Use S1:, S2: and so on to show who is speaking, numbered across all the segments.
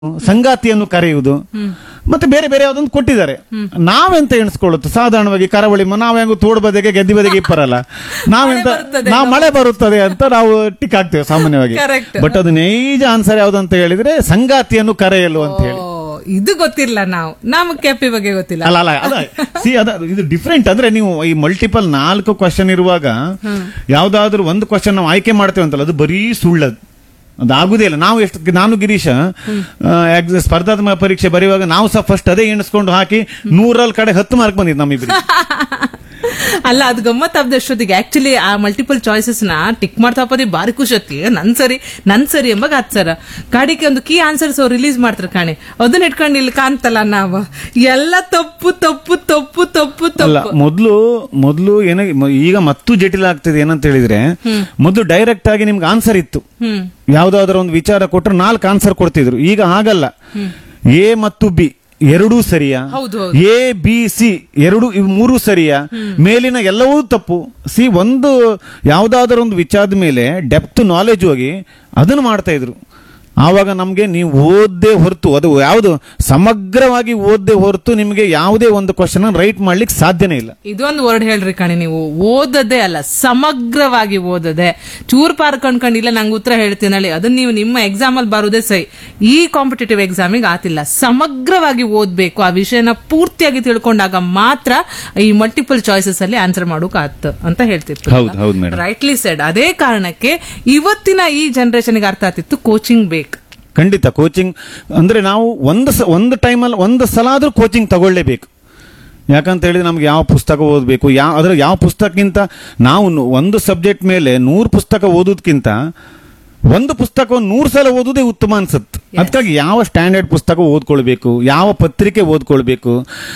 S1: ಸಂಗಾತಿಯನ್ನು ಕರೆಯುವುದು ಮತ್ತೆ ಬೇರೆ ಬೇರೆ ಯಾವ್ದೊಂದು ಕೊಟ್ಟಿದ್ದಾರೆ ನಾವೆಂತ ಎಣಿಸ್ಕೊಳ್ಳುತ್ತೆ ಸಾಧಾರಣವಾಗಿ ಕರಾವಳಿ ಮ- ನಾವು ಹೆಂಗು ತೋಡು ಬದಿಗೆ ಗೆದ್ದಿ ಬದಿಗೆ ಇಪ್ಪರಲ್ಲ ನಾವೆಂತ
S2: ಮಳೆ ಬರ್ತದೆ
S1: ನಾವು ಮಳೆ ಬರುತ್ತದೆ ಅಂತ ನಾವು ಟಿಕ್ ಹಾಕ್ತೇವೆ ಸಾಮಾನ್ಯವಾಗಿ
S2: Correct.
S1: ಬಟ್ ಅದು ನೈಜ ಆನ್ಸರ್ ಯಾವ್ದಂತ ಹೇಳಿದ್ರೆ ಸಂಗಾತಿಯನ್ನು ಕರೆಯಲು ಅಂತ ಹೇಳಿ
S2: ಓ, ಇದು ಗೊತ್ತಿಲ್ಲ ನಾವು ನಮ್ ಕೆಪಿ ಬಗ್ಗೆ ಗೊತ್ತಿಲ್ಲ
S1: ಅಲ್ಲ ಅಲ್ಲ ಅದ ಸಿ ಅದ ಇದು ಡಿಫ್ರೆಂಟ್ ಅಂದ್ರೆ ನೀವು ಈ ಮಲ್ಟಿಪಲ್ ನಾಲ್ಕು ಕ್ವಶನ್ ಇರುವಾಗ ಯಾವ್ದಾದ್ರು ಒಂದು ಕ್ವಶನ್ ನಾವು ಆಯ್ಕೆ ಮಾಡ್ತೇವೆ ಅಂತಲ್ಲ ಅದು ಬರೀ ಸುಳ್ಳದು ಅದು ಆಗುದೇ ಇಲ್ಲ ನಾವು ಎಷ್ಟು ನಾನು ಗಿರೀಶ ಆ, ex- ಸ್ಪರ್ಧಾತ್ಮಕ ಪರೀಕ್ಷೆ ಬರೆಯುವಾಗ ನಾವು ಸಹ ಫಸ್ಟ್ ಅದೇ ಎಣಿಸ್ಕೊಂಡು ಹಾಕಿ ನೂರಲ್ಲಿ ಕಡೆ ಹತ್ತು ಮಾರ್ಕ್ ಬಂದಿದ್ದು ನಮ್ಮಿಬ್ರಿಗೆ
S2: ಅಲ್ಲ ಅದು ಗಮ್ಮತ್ ಅಷ್ಟೊತ್ತಿಗೆ ಆಕ್ಚುಲಿ ಆ ಮಲ್ಟಿಪಲ್ ಚಾಯ್ಸಸ್ ನ ಟಿಕ್ ಮಾಡ್ತಾ ಹೋಗೋದೇ ಬಾರಿ ಖುಷಿ ಹೊತ್ತಿ ನನ್ ಸರಿ ನನ್ ಸರಿ ಎಂಬಾಗ ಹತ್ ಸರ ಕಾಡಿಗೆ ಒಂದು ಕೀ ಆನ್ಸರ್ಸ್ ಅವ್ರು ರಿಲೀಸ್ ಮಾಡ್ತಾರೆ ಕಾಣೆ ಅದನ್ನ ಇಟ್ಕೊಂಡು ಇಲ್ಲಿ ಕಾಣ್ತಲ್ಲ ನಾವು ಎಲ್ಲ ತಪ್ಪು ತಪ್ಪು ತಪ್ಪು ತಪ್ಪು
S1: ಅಲ್ಲ
S2: ತಪ್ಪು
S1: ಮೊದಲು ಮೊದಲು ಏನ ಮ- ಈಗ ಮತ್ತು ಜಟಿಲ ಆಗ್ತಿದೆ ಏನಂತ ಹೇಳಿದ್ರೆ ಮೊದಲು ಡೈರೆಕ್ಟ್ ಆಗಿ ನಿಮ್ಗೆ ಆನ್ಸರ್ ಇತ್ತು
S2: ಹ್ಮ್
S1: ಯಾವ್ದಾದ್ರು ಒಂದು ವಿಚಾರ ಕೊಟ್ರೆ ನಾಲ್ಕು ಆನ್ಸರ್ ಕೊಡ್ತಿದ್ರು ಈಗ ಹಾಗಲ್ಲ ಎ ಮತ್ತು ಬಿ ಎರಡೂ ಸರಿಯಾ
S2: ಹೌದು, ಹೌದು.
S1: ಎ ಬಿ ಸಿ ಎರಡು ಇವು ಮೂರು ಸರಿಯಾ ಮೇಲಿನ ಎಲ್ಲವೂ ತಪ್ಪು ಸಿ ಒಂದು ಯಾವ್ದಾದ್ರು ಒಂದು ವಿಚಾರದ ಮೇಲೆ ಡೆಪ್ತ್ ನಾಲೆಜ್ ಹೋಗಿ ಅದನ್ನು ಮಾಡ್ತಾ ಇದ್ರು ಆವಾಗ ನಮ್ಗೆ ನೀವು ಓದ್ದೇ ಹೊರತು ಅದು ಯಾವುದು ಸಮಗ್ರವಾಗಿ ಓದ್ದೇ ಹೊರತು ನಿಮಗೆ ಯಾವುದೇ ಒಂದು ಕ್ವಶನ್ ರೈಟ್ ಮಾಡ್ಲಿಕ್ಕೆ ಸಾಧ್ಯನೇ ಇಲ್ಲ
S2: ಇದೊಂದು ವರ್ಡ್ ಹೇಳ್ರಿ ಕಣಿ ನೀವು ಓದದೆ ಅಲ್ಲ ಸಮಗ್ರವಾಗಿ ಓದದೆ ಚೂರ್ ಪಾರ್ ಕಣ್ಕೊಂಡಿಲ್ಲ ನಂಗೆ ಉತ್ತರ ಹೇಳ್ತೀನಿ ಹೇಳಿ ಅದನ್ನ ನೀವು ನಿಮ್ಮ ಎಕ್ಸಾಮ್ ಅಲ್ಲಿ ಬರುದೇ ಸೈ ಈ ಕಾಂಪಿಟೇಟಿವ್ ಎಕ್ಸಾಮಿಗೆ ಆತಿಲ್ಲ ಸಮಗ್ರವಾಗಿ ಓದ್ಬೇಕು ಆ ವಿಷಯನ ಪೂರ್ತಿಯಾಗಿ ತಿಳ್ಕೊಂಡಾಗ ಮಾತ್ರ ಈ ಮಲ್ಟಿಪಲ್ ಚಾಯ್ಸಸ್ ಅಲ್ಲಿ ಆನ್ಸರ್ ಮಾಡೋಕ್ ಆತ್ ಅಂತ ಹೇಳ್ತಿತ್ತು
S1: ಹೌದು, ಹೌದು madam.
S2: ರೈಟ್ಲಿ ಸೆಡ್ ಅದೇ ಕಾರಣಕ್ಕೆ ಇವತ್ತಿನ ಈ ಜನರೇಷನ್ಗೆ ಅರ್ಥ ಆಗ್ತಿತ್ತು ಕೋಚಿಂಗ್ ಬೇಕು
S1: ಖಂಡಿತ ಕೋಚಿಂಗ್ ಅಂದ್ರೆ ನಾವು ಒಂದು ಸ ಒಂದು ಟೈಮಲ್ಲಿ ಒಂದು ಸಲ ಆದ್ರೂ ಕೋಚಿಂಗ್ ತಗೊಳ್ಳೇಬೇಕು ಯಾಕಂತ ಹೇಳಿದ್ರೆ ನಮ್ಗೆ ಯಾವ ಪುಸ್ತಕ ಓದಬೇಕು ಯಾವ ಅದ್ರ ಯಾವ ಪುಸ್ತಕಕ್ಕಿಂತ ನಾವು ನು- ಒಂದು ಸಬ್ಜೆಕ್ಟ್ ಮೇಲೆ ನೂರು ಪುಸ್ತಕ ಓದೋದಕ್ಕಿಂತ ಒಂದು ಪುಸ್ತಕವನ್ನು ನೂರು ಸಲ ಓದುವುದೇ ಉತ್ತಮ ಅನ್ಸುತ್ತೆ ಅದಕ್ಕಾಗಿ ಯಾವ ಸ್ಟ್ಯಾಂಡರ್ಡ್ ಪುಸ್ತಕ ಓದ್ಕೊಳ್ಬೇಕು ಯಾವ ಪತ್ರಿಕೆ ಓದ್ಕೊಳ್ಬೇಕು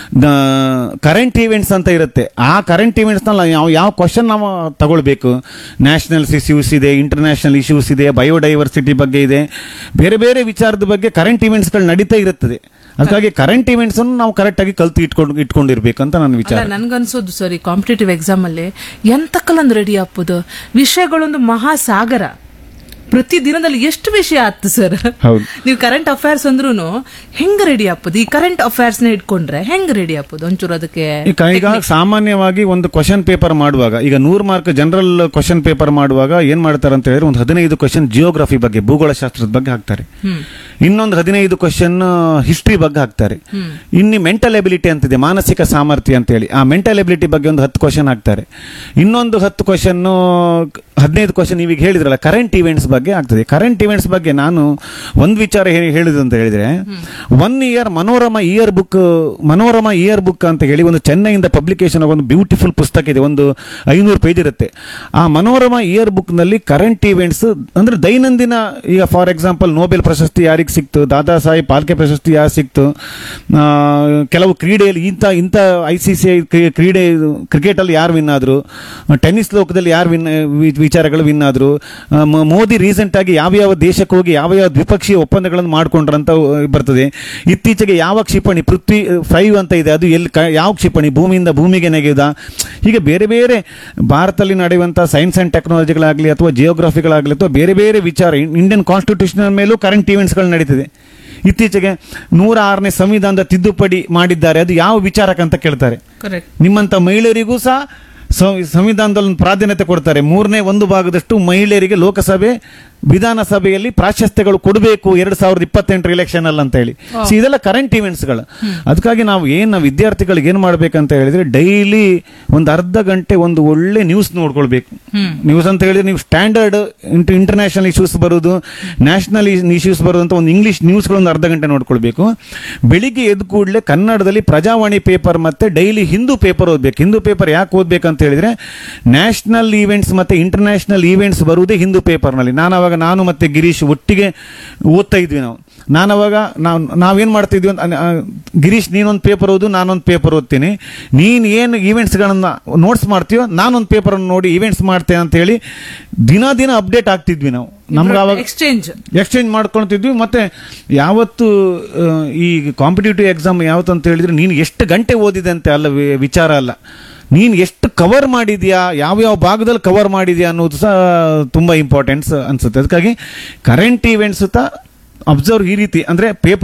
S1: ಕರೆಂಟ್ ಇವೆಂಟ್ಸ್ ಅಂತ ಇರುತ್ತೆ ಆ ಕರೆಂಟ್ ಇವೆಂಟ್ಸ್ನಲ್ಲಿ ಯಾವ ಯಾವ ಕ್ವಶನ್ ನಾವು ತಗೊಳ್ಬೇಕು ನ್ಯಾಷನಲ್ಸ್ ಇಶ್ಯೂಸ್ ಇದೆ ಇಂಟರ್ನ್ಯಾಷನಲ್ ಇಶ್ಯೂಸ್ ಇದೆ ಬಯೋಡೈವರ್ಸಿಟಿ ಬಗ್ಗೆ ಇದೆ ಬೇರೆ ಬೇರೆ ವಿಚಾರದ ಬಗ್ಗೆ ಕರೆಂಟ್ ಇವೆಂಟ್ಸ್ಗಳು ನಡೀತಾ ಇರುತ್ತದೆ ಅದಕ್ಕಾಗಿ ಕರೆಂಟ್ ಇವೆಂಟ್ಸ್ ಅನ್ನು ನಾವು ಕರೆಕ್ಟ್ ಆಗಿ ಕಲ್ತು ಇಟ್ಕೊಂಡು ಇಟ್ಕೊಂಡಿರ್ಬೇಕು ಅಂತ ನನ್ನ ವಿಚಾರ
S2: ಅಲ್ಲ ನನ್ಗನ್ಸೋದು ಸರಿ ಕಾಂಪಿಟೇಟಿವ್ ಎಕ್ಸಾಮ್ ಅಲ್ಲಿ ಎಂತಕ್ಕಲ್ಲೊಂದು ರೆಡಿ ಹಾಪುದು ವಿಷಯಗಳೊಂದು ಮಹಾಸಾಗರ ಪ್ರತಿ ದಿನದಲ್ಲಿ ಎಷ್ಟು ವಿಷಯ ಆತ್ತು ಸರ್
S1: ಹೌದು.
S2: ನೀವು ಕರೆಂಟ್ ಅಫೇರ್ಸ್ ಅಂದ್ರೂ ಹೆಂಗ್ ರೆಡಿ ಹಾಪುದು ಈ ಕರೆಂಟ್ ಅಫೇರ್ಸ್ ನ ಇಟ್ಕೊಂಡ್ರೆ ಹೆಂಗ್ ರೆಡಿ ಹಾಪುದು ಒಂಚೂರು ಅದಕ್ಕೆ
S1: ಈಗ ಈಗ ಸಾಮಾನ್ಯವಾಗಿ ಒಂದು ಕ್ವಶನ್ ಪೇಪರ್ ಮಾಡುವಾಗ ಈಗ ನೂರು ಮಾರ್ಕ್ ಜನರಲ್ ಕ್ವಶನ್ ಪೇಪರ್ ಮಾಡುವಾಗ ಏನ್ ಮಾಡ್ತಾರೆ ಅಂತ ಹೇಳಿದ್ರೆ ಒಂದು ಹದಿನೈದು ಕ್ವಶನ್ ಜಿಯೋಗ್ರಫಿ ಬಗ್ಗೆ ಭೂಗೋಳಶಾಸ್ತ್ರದ ಬಗ್ಗೆ ಹಾಕ್ತಾರೆ ಇನ್ನೊಂದು ಹದಿನೈದು ಕ್ವಶನ್ ಹಿಸ್ಟ್ರಿ ಬಗ್ಗೆ ಹಾಕ್ತಾರೆ ಇನ್ನು ಮೆಂಟಲ್ ಎಬಿಲಿಟಿ ಅಂತಿದೆ ಮಾನಸಿಕ ಸಾಮರ್ಥ್ಯ ಅಂತ ಹೇಳಿ ಆ ಮೆಂಟಲ್ ಎಬಿಲಿಟಿ ಬಗ್ಗೆ ಒಂದು ಹತ್ತು ಕ್ವಶನ್ ಹಾಕ್ತಾರೆ ಇನ್ನೊಂದು ಹತ್ತು ಕ್ವಶನ್ ಹದಿನೈದು ಕ್ವಶನ್ ನೀವೀಗ ಹೇಳಿದ್ರಲ್ಲ ಕರೆಂಟ್ ಇವೆಂಟ್ಸ್ ಬಗ್ಗೆ ಆಗ್ತದೆ ಕರೆಂಟ್ ಇವೆಂಟ್ಸ್ ಬಗ್ಗೆ ನಾನು ಒಂದು ವಿಚಾರ ಹೇ- ಹೇಳುದು ಅಂತ ಹೇಳಿದ್ರೆ one year Manorama year book Manorama year book ಅಂತ ಹೇಳಿ ಒಂದು ಚೆನ್ನೈಯಿಂದ ಪಬ್ಲಿಕೇಶನ್ ಒಂದು ಬ್ಯೂಟಿಫುಲ್ ಪುಸ್ತಕ ಇದೆ ಒಂದು ಐನೂರು ಪೇಜ್ ಇರುತ್ತೆ ಆ ಮನೋರಮ ಇಯರ್ ಬುಕ್ ನಲ್ಲಿ ಕರೆಂಟ್ ಇವೆಂಟ್ಸ್ ಅಂದ್ರೆ ದೈನಂದಿನ ಈಗ ಫಾರ್ ಎಕ್ಸಾಂಪಲ್ ನೋಬೆಲ್ ಪ್ರಶಸ್ತಿ ಯಾರಿಗೆ ಸಿಕ್ತು ದಾದಾ ಸಾಹೇಬ್ ಪಾಲ್ಕೆ ಪ್ರಶಸ್ತಿ ಯಾರು ಸಿಕ್ತು ಆ, ಕೆಲವು ಕ್ರೀಡೆಯಲ್ಲಿ ಇಂಥ ಇಂಥ ಐ ಸಿ ಸಿ ಐ ಕ್ರೀಡೆ ಕ್ರಿಕೆಟ್ ಅಲ್ಲಿ ಯಾರು ವಿನ್ ಆದ್ರು ಟೆನ್ನಿಸ್ ಲೋಕದಲ್ಲಿ ಯಾರು ವಿನ್ ವಿ- ವಿಚಾರಗಳು ವಿನ್ ಆದ್ರು ಆ, ಮ- ಮೋದಿ ರೀಸೆಂಟ್ ಆಗಿ ಯಾವ ಯಾವ ದೇಶಕ್ಕೆ ಹೋಗಿ ಯಾವ ಯಾವ ದ್ವಿಪಕ್ಷೀಯ ಒಪ್ಪಂದಗಳನ್ನು ಮಾಡ್ಕೊಂಡ್ರಂತ ಬರ್ತದೆ ಇತ್ತೀಚೆಗೆ ಯಾವ ಕ್ಷಿಪಣಿ ಪೃಥ್ವಿ ಫೈವ್ ಅಂತ ಇದೆ ಅದು ಎಲ್ಲಿ ಕ- ಯಾವ ಕ್ಷಿಪಣಿ ಭೂಮಿಯಿಂದ ಭೂಮಿಗೆ ನೆಗೆದ ಹೀಗೆ ಬೇರೆ ಬೇರೆ ಭಾರತದಲ್ಲಿ ನಡೆಯುವಂಥ ಸೈನ್ಸ್ ಅಂಡ್ ಟೆಕ್ನಾಲಜಿಗಳಾಗಲಿ ಅಥವಾ ಜಿಯೋಗ್ರಫಿಗಳಾಗಲಿ ಅಥವಾ ಬೇರೆ ಬೇರೆ ವಿಚಾರ ಇಂಡಿಯನ್ ಕಾನ್ಸ್ಟಿಟ್ಯೂಷನ್ ಮೇಲೂ ಕರೆಂಟ್ ಇವೆಂಟ್ಸ್ಗಳು ನಡೀತಿದೆ ಇತ್ತೀಚೆಗೆ ನೂರ ಆರನೇ ಸಂವಿಧಾನದ ತಿದ್ದುಪಡಿ ಮಾಡಿದ್ದಾರೆ ಅದು ಯಾವ ವಿಚಾರಕ್ಕಂತ ಕೇಳ್ತಾರೆ
S2: ಕರೆಕ್ಟ್
S1: ನಿಮ್ಮಂತ ಮಹಿಳೆಯರಿಗೂ ಸಹ ಸಂ- ಸಂವಿಧಾನದಲ್ಲಿ ಒಂದು ಪ್ರಾಧಾನ್ಯತೆ ಕೊಡ್ತಾರೆ ಮೂರನೇ ಒಂದು ಭಾಗದಷ್ಟು ಮಹಿಳೆಯರಿಗೆ ಲೋಕಸಭೆ ವಿಧಾನಸಭೆಯಲ್ಲಿ ಪ್ರಾಶಸ್ತ್ಯಗಳು ಕೊಡಬೇಕು ಎರಡ್ ಸಾವಿರದ ಇಪ್ಪತ್ತೆಂಟರ ಇಲೆಕ್ಷನ್ ಅಲ್ಲಿ ಅಂತ ಹೇಳಿ So ಇದೆಲ್ಲ ಕರೆಂಟ್ ಇವೆಂಟ್ಸ್ಗಳು ಅದಕ್ಕಾಗಿ ನಾವು ಏನ್ ನಾವು ವಿದ್ಯಾರ್ಥಿಗಳಿಗೆ ಏನ್ ಮಾಡ್ಬೇಕಂತ ಹೇಳಿದ್ರೆ ಡೈಲಿ ಒಂದು ಅರ್ಧ ಗಂಟೆ ಒಂದು ಒಳ್ಳೆ ನ್ಯೂಸ್ ನೋಡ್ಕೊಳ್ಬೇಕು ನ್ಯೂಸ್ ಅಂತ ಹೇಳಿದ್ರೆ ನೀವು ಸ್ಟ್ಯಾಂಡರ್ಡ್ ಇಂಟರ್ನ್ಯಾಷನಲ್ ಇಶ್ಯೂಸ್ ಬರೋದು ನ್ಯಾಷನಲ್ ಇಶ್ಯೂಸ್ ಬರೋದು ಅಂತ ಒಂದು ಇಂಗ್ಲಿಷ್ ನ್ಯೂಸ್ಗಳೊಂದು ಅರ್ಧ ಗಂಟೆ ನೋಡ್ಕೊಳ್ಬೇಕು ಬೆಳಿಗ್ಗೆ ಎದ್ದು ಕೂಡಲೇ ಕನ್ನಡದಲ್ಲಿ ಪ್ರಜಾವಾಣಿ ಪೇಪರ್ ಮತ್ತೆ ಡೈಲಿ ಹಿಂದೂ ಪೇಪರ್ ಓದ್ಬೇಕು ಹಿಂದೂ ಪೇಪರ್ ಯಾಕೆ ಓದ್ಬೇಕಂತ ಹೇಳಿದ್ರೆ ನ್ಯಾಷನಲ್ ಈವೆಂಟ್ಸ್ ಮತ್ತೆ ಇಂಟರ್ನ್ಯಾಷನಲ್ ಈವೆಂಟ್ಸ್ ಬರುವುದೇ ಹಿಂದೂ ಪೇಪರ್ನಲ್ಲಿ ನಾನು ಅವಾಗ ನಾನು ಮತ್ತೆ ಗಿರೀಶ್ ಒಟ್ಟಿಗೆ ಓದ್ತಾ ಇದ್ವಿ ನಾವು ನಾನು ಅವಾಗ ನಾವು ನಾವೇನ್ ಮಾಡ್ತಿದ್ವಿ ಅಂತ ಆ, ಗಿರೀಶ್ ನೀನೊಂದು ಪೇಪರ್ ಓದು ನಾನೊಂದು ಪೇಪರ್ ಓದ್ತೀನಿ ನೀನು ಏನು ಈವೆಂಟ್ಸ್ಗಳನ್ನ ನೋಟ್ಸ್ ಮಾಡ್ತೀಯೋ ನಾನೊಂದು ಪೇಪರ್ ನೋಡಿ ಈವೆಂಟ್ಸ್ ಮಾಡ್ತೇನೆ ಅಂತ ಹೇಳಿ ದಿನ ದಿನ ಅಪ್ಡೇಟ್ ಆಗ್ತಿದ್ವಿ ನಾವು ನಮ್ಗೆ ಅವಾಗ
S2: ಎಕ್ಸ್ಚೇಂಜ್
S1: ಎಕ್ಸ್ಚೇಂಜ್ ಮಾಡ್ಕೊಳ್ತಿದ್ವಿ ಮತ್ತೆ ಯಾವತ್ತು ಆ, ಈ ಕಾಂಪಿಟೇಟಿವ್ ಎಕ್ಸಾಮ್ ಯಾವತ್ತು ಅಂತ ಹೇಳಿದ್ರೆ ನೀನು ಎಷ್ಟು ಗಂಟೆ ಓದಿದೆ ಅಂತ ಅಲ್ಲ ವಿ- ವಿಚಾರ ಅಲ್ಲ ನೀನು ಎಷ್ಟು ಕವರ್ ಮಾಡಿದ್ಯಾ ಯಾವ ಯಾವ ಭಾಗದಲ್ಲಿ ಕವರ್ ಮಾಡಿದ್ಯಾ ಅನ್ನೋದು ಸಹ ತುಂಬಾ ಇಂಪಾರ್ಟೆನ್ಸ್ ಅನ್ಸುತ್ತೆ ಅದಕ್ಕಾಗಿ ಕರೆಂಟ್ ಇವೆಂಟ್ಸ್ ಸುತ್ತ ಅಬ್ಸರ್ವ್ ಈ ರೀತಿ ಅಂದ್ರೆ ಪೇಪರ್